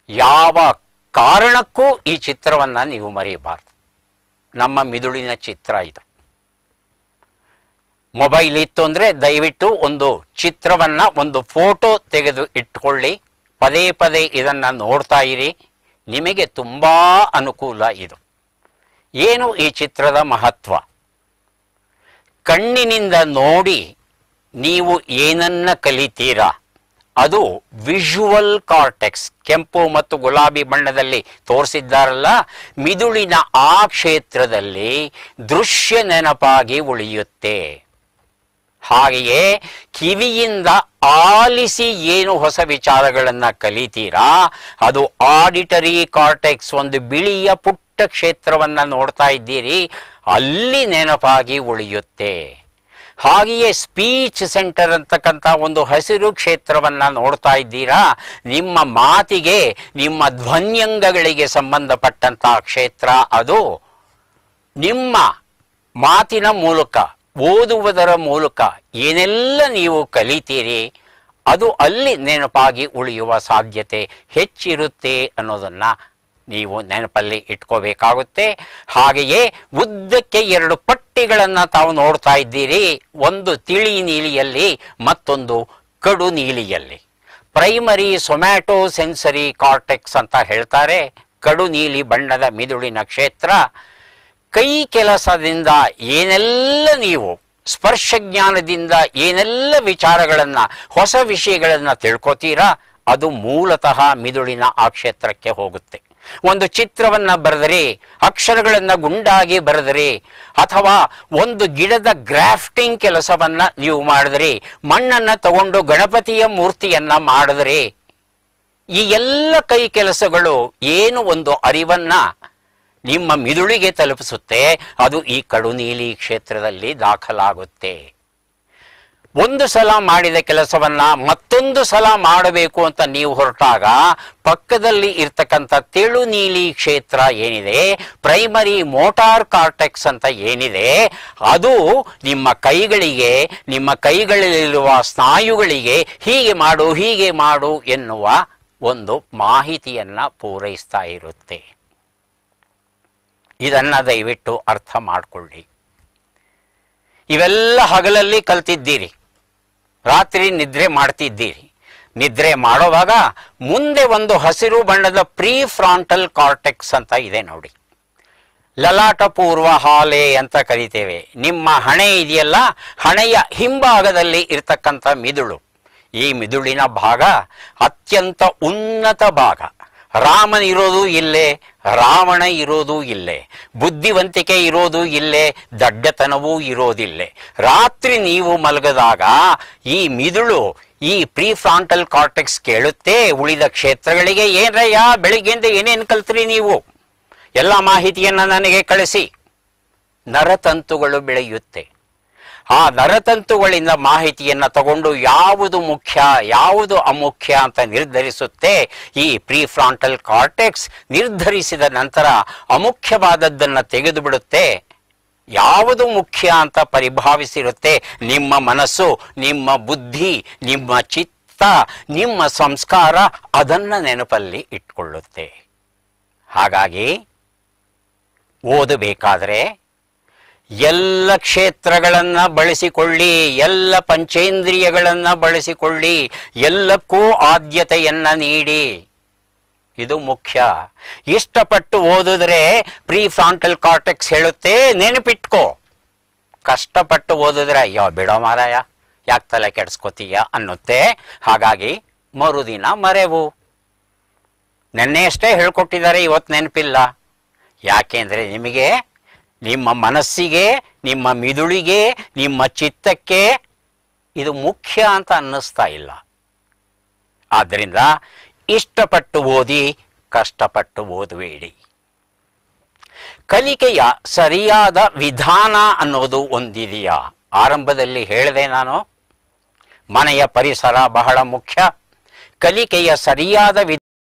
ಯಾವ ಕಾರಣಕ್ಕೂ ಈ ಚಿತ್ರವನ್ನು ನೀವು ಮರೆಯಬಾರ್ದು ನಮ್ಮ ಮಿದುಳಿನ ಚಿತ್ರ ಇದು ಮೊಬೈಲ್ ಇತ್ತು ಅಂದರೆ ದಯವಿಟ್ಟು ಒಂದು ಚಿತ್ರವನ್ನ ಒಂದು ಫೋಟೋ ತೆಗೆದು ಇಟ್ಕೊಳ್ಳಿ ಪದೇ ಪದೇ ಇದನ್ನು ನೋಡ್ತಾ ಇರಿ ನಿಮಗೆ ತುಂಬ ಅನುಕೂಲ ಇದು ಏನು ಈ ಚಿತ್ರದ ಮಹತ್ವ ಕಣ್ಣಿನಿಂದ ನೋಡಿ ನೀವು ಏನನ್ನ ಕಲಿತೀರಾ ಅದು ವಿಜುವಲ್ ಕಾರ್ಟೆಕ್ಸ್ ಕೆಂಪು ಮತ್ತು ಗುಲಾಬಿ ಬಣ್ಣದಲ್ಲಿ ತೋರಿಸಿದ್ದಾರಲ್ಲ ಮಿದುಳಿನ ಆ ಕ್ಷೇತ್ರದಲ್ಲಿ ದೃಶ್ಯ ನೆನಪಾಗಿ ಉಳಿಯುತ್ತೆ ಹಾಗೆಯೇ ಕಿವಿಯಿಂದ ಆಲಿಸಿ ಏನು ಹೊಸ ವಿಚಾರಗಳನ್ನು ಕಲಿತೀರಾ ಅದು ಆಡಿಟರಿ ಕಾರ್ಟೆಕ್ಸ್ ಒಂದು ಬಿಳಿಯ ಪುಟ್ಟ ಕ್ಷೇತ್ರವನ್ನ ನೋಡ್ತಾ ಇದ್ದೀರಿ ಅಲ್ಲಿ ನೆನಪಾಗಿ ಉಳಿಯುತ್ತೆ ಹಾಗೆಯೇ ಸ್ಪೀಚ್ ಸೆಂಟರ್ ಅಂತಕ್ಕಂಥ ಒಂದು ಹಸಿರು ಕ್ಷೇತ್ರವನ್ನ ನೋಡ್ತಾ ಇದ್ದೀರಾ ನಿಮ್ಮ ಮಾತಿಗೆ ನಿಮ್ಮ ಧ್ವನ್ಯಂಗಗಳಿಗೆ ಸಂಬಂಧಪಟ್ಟಂತ ಕ್ಷೇತ್ರ ಅದು ನಿಮ್ಮ ಮಾತಿನ ಮೂಲಕ ಓದುವುದರ ಮೂಲಕ ಏನೆಲ್ಲ ನೀವು ಕಲಿತೀರಿ ಅದು ಅಲ್ಲಿ ನೆನಪಾಗಿ ಉಳಿಯುವ ಸಾಧ್ಯತೆ ಹೆಚ್ಚಿರುತ್ತೆ ಅನ್ನೋದನ್ನ ನೀವು ನೆನಪಲ್ಲಿ ಇಟ್ಕೋಬೇಕಾಗುತ್ತೆ ಹಾಗೆಯೇ ಉದ್ದಕ್ಕೆ ಎರಡು ಪಟ್ಟಿಗಳನ್ನು ತಾವು ನೋಡ್ತಾ ಇದ್ದೀರಿ ಒಂದು ತಿಳಿ ನೀಲಿಯಲ್ಲಿ ಮತ್ತೊಂದು ಕಡು ನೀಲಿಯಲ್ಲಿ ಪ್ರೈಮರಿ ಸೊಮ್ಯಾಟೋ ಸೆನ್ಸರಿ ಕಾರ್ಟೆಕ್ಸ್ ಅಂತ ಹೇಳ್ತಾರೆ ಕಡು ನೀಲಿ ಬಣ್ಣದ ಮಿದುಳಿನ ಕ್ಷೇತ್ರ ಕೈ ಕೆಲಸದಿಂದ ಏನೆಲ್ಲ ನೀವು ಸ್ಪರ್ಶ ಜ್ಞಾನದಿಂದ ಏನೆಲ್ಲ ವಿಚಾರಗಳನ್ನ ಹೊಸ ವಿಷಯಗಳನ್ನ ತಿಳ್ಕೊತೀರಾ ಅದು ಮೂಲತಃ ಮಿದುಳಿನ ಆ ಕ್ಷೇತ್ರಕ್ಕೆ ಹೋಗುತ್ತೆ ಒಂದು ಚಿತ್ರವನ್ನ ಬರೆದರೆ ಅಕ್ಷರಗಳನ್ನ ಗುಂಡಾಗಿ ಬರೆದರೆ ಅಥವಾ ಒಂದು ಗಿಡದ ಗ್ರಾಫ್ಟಿಂಗ್ ಕೆಲಸವನ್ನ ನೀವು ಮಾಡಿದ್ರಿ ಮಣ್ಣನ್ನ ತಗೊಂಡು ಗಣಪತಿಯ ಮೂರ್ತಿಯನ್ನ ಮಾಡಿದ್ರಿ ಈ ಎಲ್ಲ ಕೈ ಕೆಲಸಗಳು ಏನು ಒಂದು ಅರಿವನ್ನ ನಿಮ್ಮ ಮಿದುಳಿಗೆ ತಲುಪಿಸುತ್ತೆ ಅದು ಈ ಕಡು ನೀಲಿ ಕ್ಷೇತ್ರದಲ್ಲಿ ದಾಖಲಾಗುತ್ತೆ ಒಂದು ಸಲ ಮಾಡಿದ ಕೆಲಸವನ್ನ ಮತ್ತೊಂದು ಸಲ ಮಾಡಬೇಕು ಅಂತ ನೀವು ಹೊರಟಾಗ ಪಕ್ಕದಲ್ಲಿ ಇರ್ತಕ್ಕಂಥ ತೆಳು ನೀಲಿ ಕ್ಷೇತ್ರ ಏನಿದೆ ಪ್ರೈಮರಿ ಮೋಟಾರ್ ಕಾರ್ಟೆಕ್ಸ್ ಅಂತ ಏನಿದೆ ಅದು ನಿಮ್ಮ ಕೈಗಳಿಗೆ ನಿಮ್ಮ ಕೈಗಳಲ್ಲಿರುವ ಸ್ನಾಯುಗಳಿಗೆ ಹೀಗೆ ಮಾಡು ಹೀಗೆ ಮಾಡು ಎನ್ನುವ ಒಂದು ಮಾಹಿತಿಯನ್ನ ಪೂರೈಸ್ತಾ ಇರುತ್ತೆ ಇದನ್ನ ದಯವಿಟ್ಟು ಅರ್ಥ ಮಾಡಿಕೊಳ್ಳಿ ಇವೆಲ್ಲ ಹಗಲಲ್ಲಿ ಕಲ್ತಿದ್ದೀರಿ ರಾತ್ರಿ ನಿದ್ರೆ ಮಾಡ್ತಿದ್ದೀರಿ ನಿದ್ರೆ ಮಾಡೋವಾಗ ಮುಂದೆ ಒಂದು ಹಸಿರು ಬಣ್ಣದ ಪ್ರೀ ಫ್ರಾಂಟಲ್ ಕಾರ್ಟೆಕ್ಸ್ ಅಂತ ಇದೆ ನೋಡಿ ಲಲಾಟ ಪೂರ್ವ ಹಾಲೆ ಅಂತ ಕರಿತೇವೆ ನಿಮ್ಮ ಹಣೆ ಇದೆಯಲ್ಲ ಹಣೆಯ ಹಿಂಭಾಗದಲ್ಲಿ ಇರ್ತಕ್ಕಂಥ ಮಿದುಳು ಈ ಮಿದುಳಿನ ಭಾಗ ಅತ್ಯಂತ ಉನ್ನತ ಭಾಗ ರಾಮನಿರೋದು ಇಲ್ಲೇ ರಾವಣ ಇರೋದು ಇಲ್ಲೇ ಬುದ್ಧಿವಂತಿಕೆ ಇರೋದು ಇಲ್ಲೇ ದಡ್ಡತನವೂ ಇರೋದಿಲ್ಲೇ ರಾತ್ರಿ ನೀವು ಮಲಗದಾಗ ಈ ಮಿದುಳು ಈ ಪ್ರೀ ಫ್ರಾಂಟಲ್ ಕಾರ್ಟೆಕ್ಸ್ ಕೇಳುತ್ತೆ ಉಳಿದ ಕ್ಷೇತ್ರಗಳಿಗೆ ಏನ್ರಯ್ಯ ಬೆಳಿಗ್ಗೆಯಿಂದ ಏನೇನು ಕಲ್ತ್ರಿ ನೀವು ಎಲ್ಲ ಮಾಹಿತಿಯನ್ನ ನನಗೆ ಕಳಿಸಿ ನರತಂತುಗಳು ಬೆಳೆಯುತ್ತೆ ಆ ನರತಂತುಗಳಿಂದ ಮಾಹಿತಿಯನ್ನ ತಗೊಂಡು ಯಾವುದು ಮುಖ್ಯ ಯಾವುದು ಅಮುಖ್ಯ ಅಂತ ನಿರ್ಧರಿಸುತ್ತೆ ಈ ಪ್ರೀ ಫ್ರಾಂಟಲ್ ಕಾರ್ಟೆಕ್ಸ್ ನಿರ್ಧರಿಸಿದ ನಂತರ ಅಮುಖ್ಯವಾದದ್ದನ್ನು ತೆಗೆದು ಬಿಡುತ್ತೆ ಯಾವುದು ಮುಖ್ಯ ಅಂತ ಪರಿಭಾವಿಸಿರುತ್ತೆ ನಿಮ್ಮ ಮನಸ್ಸು ನಿಮ್ಮ ಬುದ್ಧಿ ನಿಮ್ಮ ಚಿತ್ತ ನಿಮ್ಮ ಸಂಸ್ಕಾರ ಅದನ್ನ ನೆನಪಲ್ಲಿ ಇಟ್ಕೊಳ್ಳುತ್ತೆ ಹಾಗಾಗಿ ಓದಬೇಕಾದ್ರೆ ಎಲ್ಲ ಕ್ಷೇತ್ರಗಳನ್ನ ಬಳಸಿಕೊಳ್ಳಿ ಎಲ್ಲ ಪಂಚೇಂದ್ರಿಯಗಳನ್ನ ಬಳಸಿಕೊಳ್ಳಿ ಎಲ್ಲಕ್ಕೂ ಆದ್ಯತೆಯನ್ನ ನೀಡಿ ಇದು ಮುಖ್ಯ ಇಷ್ಟಪಟ್ಟು ಓದಿದ್ರೆ ಪ್ರೀ ಫ್ರಾಂಟಲ್ ಕಾರ್ಟೆಕ್ಸ್ ಹೇಳುತ್ತೆ ನೆನಪಿಟ್ಕೋ ಕಷ್ಟಪಟ್ಟು ಓದಿದ್ರೆ ಅಯ್ಯೋ ಬಿಡೋ ಮಾರಾಯ ಯಾಕೆ ತಲೆ ಕೆಡ್ಸ್ಕೊತೀಯ ಅನ್ನುತ್ತೆ ಹಾಗಾಗಿ ಮರುದಿನ ಮರೆವು ನೆನ್ನೆಯಷ್ಟೇ ಹೇಳ್ಕೊಟ್ಟಿದ್ದಾರೆ ಇವತ್ತು ನೆನಪಿಲ್ಲ ಯಾಕೆಂದ್ರೆ ನಿಮಗೆ ನಿಮ್ಮ ಮನಸ್ಸಿಗೆ ನಿಮ್ಮ ಮಿದುಳಿಗೆ ನಿಮ್ಮ ಚಿತ್ತಕ್ಕೆ ಇದು ಮುಖ್ಯ ಅಂತ ಅನ್ನಿಸ್ತಾ ಇಲ್ಲ ಆದ್ದರಿಂದ ಇಷ್ಟಪಟ್ಟು ಓದಿ ಕಷ್ಟಪಟ್ಟು ಓದಬೇಡಿ ಕಲಿಕೆಯ ಸರಿಯಾದ ವಿಧಾನ ಅನ್ನೋದು ಒಂದಿದೆಯಾ ಆರಂಭದಲ್ಲಿ ಹೇಳಿದೆ ನಾನು ಮನೆಯ ಪರಿಸರ ಬಹಳ ಮುಖ್ಯ ಕಲಿಕೆಯ ಸರಿಯಾದ ವಿ